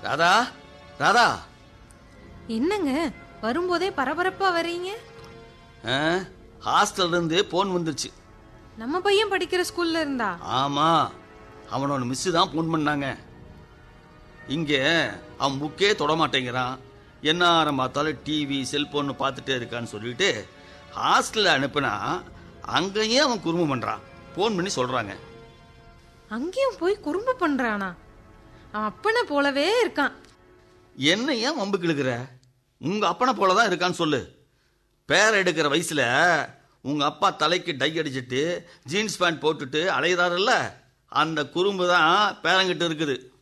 ராதா ராதா என்னங்க வரும்போதே பரபரப்பா வர்றீங்க ஆ, ஹாஸ்டல்ல இருந்து போன் வந்துருச்சு நம்ம பையன் படிக்கிற ஸ்கூல்ல இருந்தா ஆமா அவனோட மிஸ் தான் ஃபோன் பண்ணாங்க இங்க அவன் புக்கே தொட மாட்டேங்கிறான் என்ன ஆரம் பார்த்தாலும் டிவி செல்போன் பார்த்துட்டே இருக்கான்னு சொல்லிட்டு ஹாஸ்டல்ல அனுப்புனா அங்கேயே அவன் குறும்பு பண்றான் ஃபோன் பண்ணி சொல்றாங்க அங்கேயும் போய் குறும்பு பண்றானா அவன் அப்பனை போலவே இருக்கான் என்ன ஏன் வம்புக்கு இழுக்கிற உங்க அப்பனை போல தான் இருக்கான்னு சொல்லு பேர் எடுக்கிற வயசுல உங்க அப்பா தலைக்கு டை அடிச்சிட்டு ஜீன்ஸ் பேண்ட் போட்டுட்டு அலையுறாருல்ல அந்த குறும்பு தான் பேரங்கிட்ட இருக்குது